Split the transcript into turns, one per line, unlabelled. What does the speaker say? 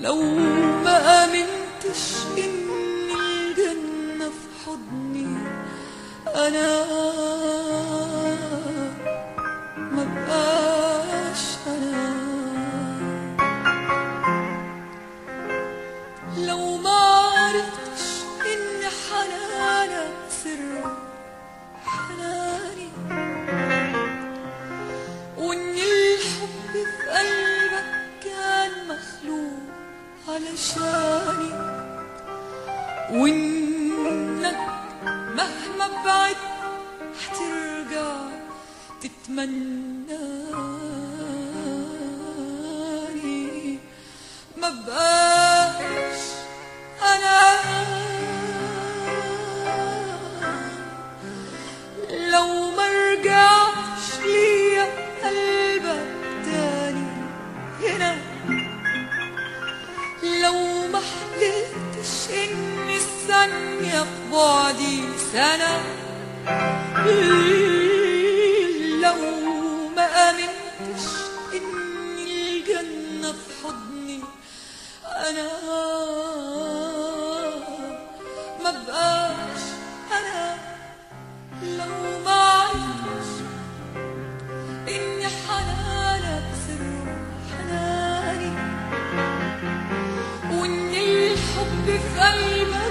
لو ما آمنتش إن الجنة في حضني أنا ما بقاش أنا لو ما عرفتش إن حنانك سر حناني وإن الحب في قلبك كان مخلوق علشاني وإنك مهما بعد هترجع تتمناني ما بقاش أنا لو ما رجعتش ليا قلبك تاني هنا لو ما حلفتش ان الثانية في بعدي سنة لو ما امنتش ان الجنة في حضني انا ما بقاش انا لو ما عرفتش إن حنانك سر حناني وإن الحب في قلبك